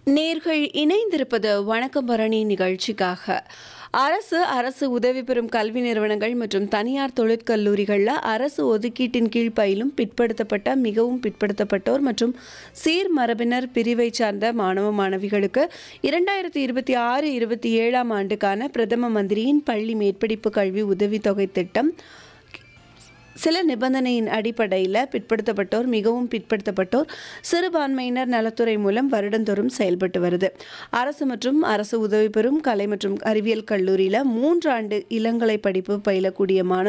நேர்கள் இணைந்திருப்பது வணக்கம் பரணி நிகழ்ச்சிக்காக அரசு அரசு உதவி பெறும் கல்வி நிறுவனங்கள் மற்றும் தனியார் தொழிற்கல்லூரிகளில் அரசு ஒதுக்கீட்டின் கீழ் பயிலும் பிற்படுத்தப்பட்ட மிகவும் பிற்படுத்தப்பட்டோர் மற்றும் சீர்மரபினர் பிரிவை சார்ந்த மாணவ மாணவிகளுக்கு இரண்டாயிரத்தி இருபத்தி ஆறு இருபத்தி ஏழாம் ஆண்டுக்கான பிரதம மந்திரியின் பள்ளி மேற்படிப்பு கல்வி உதவித்தொகை திட்டம் சில நிபந்தனையின் அடிப்படையில் பிற்படுத்தப்பட்டோர் மிகவும் பிற்படுத்தப்பட்டோர் சிறுபான்மையினர் நலத்துறை மூலம் வருடந்தோறும் செயல்பட்டு வருது அரசு மற்றும் அரசு உதவி பெறும் கலை மற்றும் அறிவியல் கல்லூரியில் மூன்று ஆண்டு இளங்கலை படிப்பு பயிலக்கூடிய மாணவ